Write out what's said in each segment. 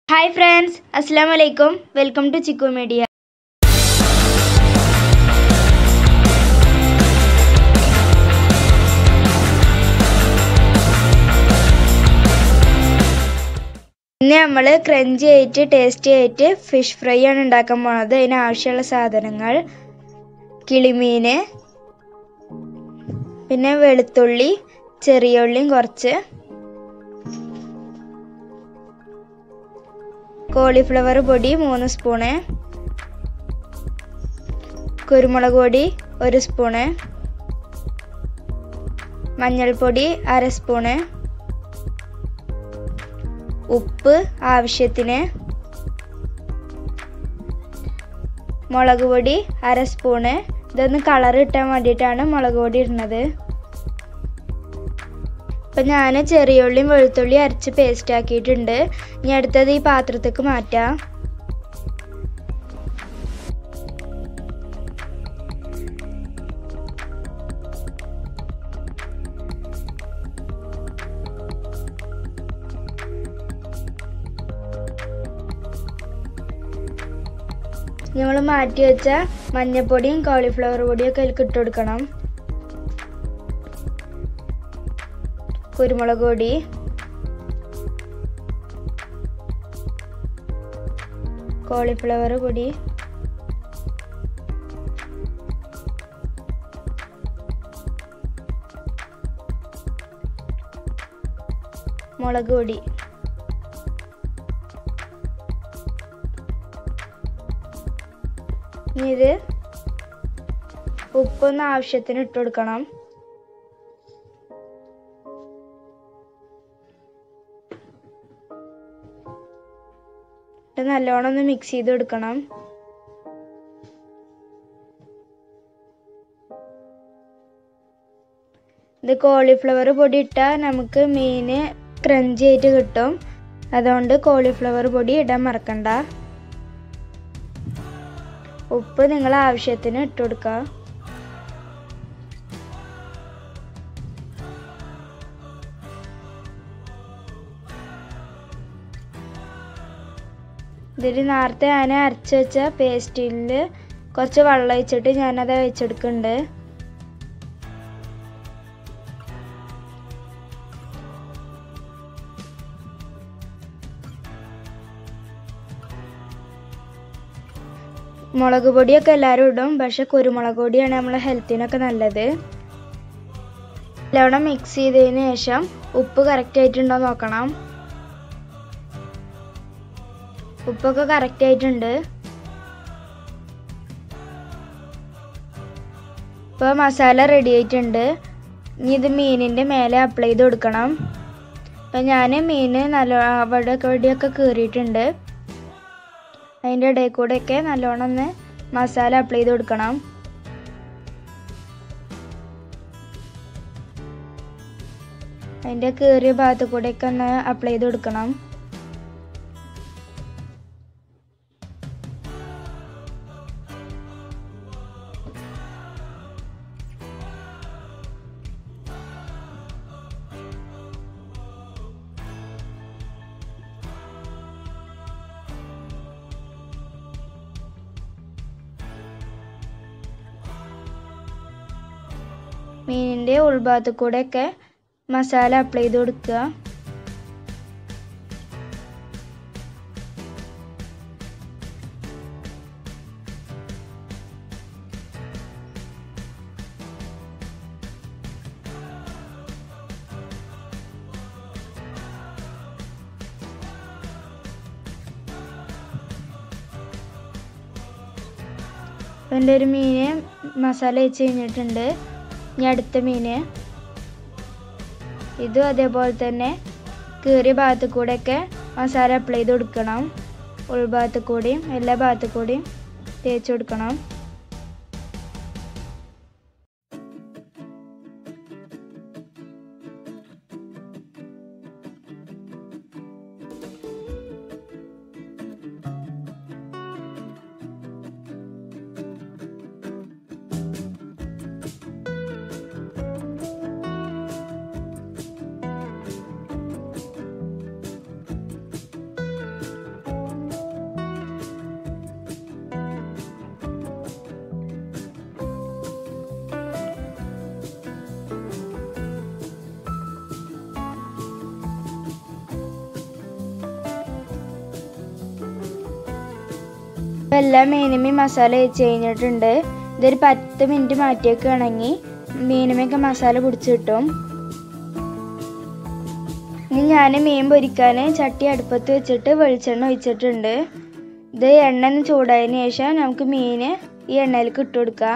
hi friends അസ്സാം വലൈക്കും welcome to chikoo media ഇന്ന് നമ്മൾ ക്രഞ്ചി ആയിട്ട് ടേസ്റ്റി ആയിട്ട് ഫിഷ് ഫ്രൈ ആണ് ഉണ്ടാക്കാൻ പോണത് അതിന് ആവശ്യമുള്ള സാധനങ്ങൾ കിളിമീന് പിന്നെ വെളുത്തുള്ളി ചെറിയ ഉള്ളിയും കുറച്ച് കോളിഫ്ലവർ പൊടി മൂന്ന് സ്പൂണ് കുരുമുളക് പൊടി ഒരു സ്പൂണ് മഞ്ഞൾപ്പൊടി അര സ്പൂണ് ഉപ്പ് ആവശ്യത്തിന് മുളക് പൊടി അര സ്പൂണ് ഇതൊന്ന് കളർ കിട്ടാൻ വേണ്ടിയിട്ടാണ് മുളക് പൊടി ഇടുന്നത് അപ്പം ഞാൻ ചെറിയ ഉള്ളിയും വെളുത്തുള്ളി അരച്ച് പേസ്റ്റ് ആക്കിയിട്ടുണ്ട് ഇനി അടുത്തത് ഈ പാത്രത്തേക്ക് മാറ്റാം നമ്മൾ മാറ്റി വെച്ച മഞ്ഞപ്പൊടിയും കോളിഫ്ലവർ പൊടിയും ഒക്കെ അതിലേക്ക് ഇട്ട് കൊടുക്കണം കുരുമുളക് പൊടി കോളിഫ്ലവർ പൊടി മുളക് പൊടി ഇനി ഇത് ഉപ്പൊന്ന് ആവശ്യത്തിന് ഇട്ട് കൊടുക്കണം നല്ലോണം ഒന്ന് മിക്സ് ചെയ്ത് കൊടുക്കണം ഇത് കോളിഫ്ലവർ പൊടി ഇട്ടാൽ നമുക്ക് മീൻ ക്രഞ്ചി ആയിട്ട് കിട്ടും അതുകൊണ്ട് കോളിഫ്ലവർ പൊടി ഇടാൻ മറക്കണ്ട ഉപ്പ് നിങ്ങൾ ആവശ്യത്തിന് ഇട്ട് കൊടുക്കുക ഇതിൽ നേരത്തെ ഞാൻ അരച്ച് വെച്ച പേസ്റ്റിൽ കുറച്ച് വെള്ളം ഒഴിച്ചിട്ട് ഞാനത് വെച്ചെടുക്കുന്നുണ്ട് മുളക് പൊടിയൊക്കെ എല്ലാവരും ഇടും പക്ഷെ കുരുമുളക് പൊടിയാണ് നമ്മളെ ഹെൽത്തിനൊക്കെ നല്ലത് നല്ലോണം മിക്സ് ചെയ്തതിന് ശേഷം ഉപ്പ് കറക്റ്റ് ആയിട്ടുണ്ടോ നോക്കണം ഉപ്പൊക്കെ കറക്റ്റ് ആയിട്ടുണ്ട് ഇപ്പോൾ മസാല റെഡി ആയിട്ടുണ്ട് ഇനി ഇത് മീനിൻ്റെ മേലെ അപ്ലൈ ചെയ്ത് കൊടുക്കണം അപ്പം ഞാൻ മീൻ നല്ല അവിടെ ഇവിടെയൊക്കെ കീറിയിട്ടുണ്ട് അതിൻ്റെ ഇടയിൽ കൂടെയൊക്കെ നല്ലോണം ഒന്ന് മസാല അപ്ലൈ ചെയ്ത് കൊടുക്കണം അതിൻ്റെ കീറിയ ഭാഗത്ത് കൂടെയൊക്കെ ഒന്ന് അപ്ലൈ ചെയ്ത് കൊടുക്കണം മീനിൻ്റെ ഉൾഭാഗത്ത് കൂടെയൊക്കെ മസാല അപ്ലൈ ചെയ്ത് കൊടുക്കുക എൻ്റെ ഒരു മീന് മസാല വെച്ച് കഴിഞ്ഞിട്ടുണ്ട് ഇനി അടുത്ത മീന് ഇതും അതേപോലെ തന്നെ കീറിയ ഭാഗത്ത് കൂടെയൊക്കെ മസാല അപ്ലൈ ചെയ്ത് കൊടുക്കണം ഉൾഭാഗത്ത് കൂടിയും എല്ലാ ഭാഗത്ത് കൂടിയും തേച്ച് കൊടുക്കണം അപ്പോൾ എല്ലാ മീനുമേ മസാല വെച്ച് കഴിഞ്ഞിട്ടുണ്ട് ഇതൊരു പത്ത് മിനിറ്റ് മാറ്റിയേക്കുകയാണെങ്കിൽ മീനുമൊക്കെ മസാല പിടിച്ച് കിട്ടും ഇനി ഞാൻ മീൻ പൊരിക്കാൻ ചട്ടി അടുപ്പത്ത് വെച്ചിട്ട് വെളിച്ചെണ്ണ ഒഴിച്ചിട്ടുണ്ട് ഇത് എണ്ണ ഒന്ന് ചൂടായതിനു ശേഷം നമുക്ക് മീൻ ഈ എണ്ണയിലേക്ക് ഇട്ട് കൊടുക്കാം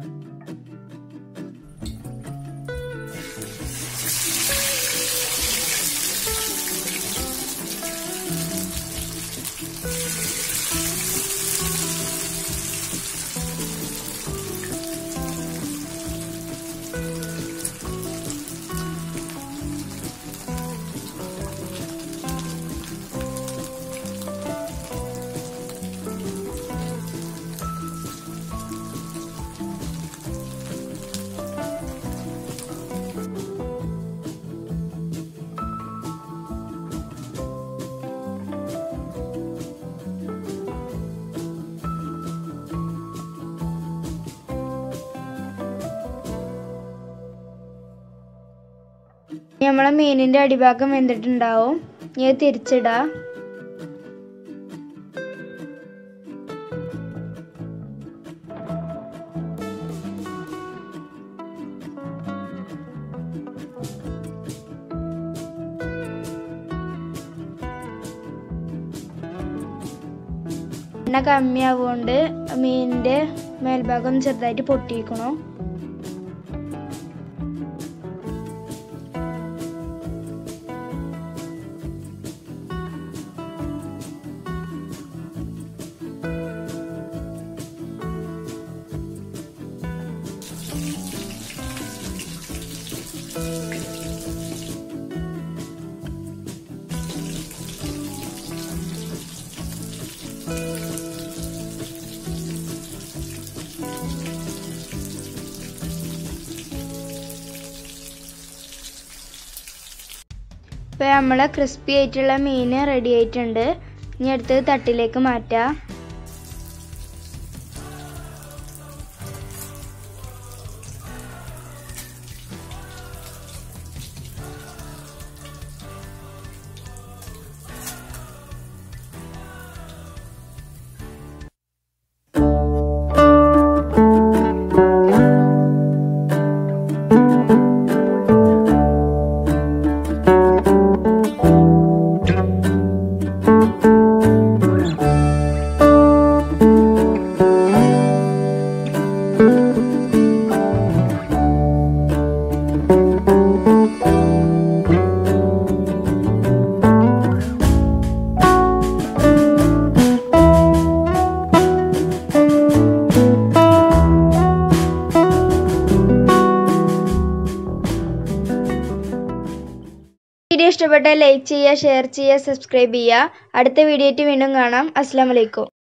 നമ്മളെ മീനിന്റെ അടിഭാഗം വെന്തിട്ടുണ്ടാവും ഇനി അത് തിരിച്ചിടാ എണ്ണ കമ്മിയാവുകൊണ്ട് മീനിന്റെ മേൽഭാഗം ചെറുതായിട്ട് പൊട്ടിയിരിക്കണു ഇപ്പോൾ നമ്മളെ ക്രിസ്പി ആയിട്ടുള്ള മീൻ റെഡി ആയിട്ടുണ്ട് ഇനി അടുത്തത് തട്ടിലേക്ക് മാറ്റാം വീഡിയോ ഇഷ്ടപ്പെട്ടാൽ ലൈക്ക് ചെയ്യുക ഷെയർ ചെയ്യുക സബ്സ്ക്രൈബ് ചെയ്യുക അടുത്ത വീഡിയോ ആയിട്ട് വീണ്ടും കാണാം അസ്സാം വലൈക്കും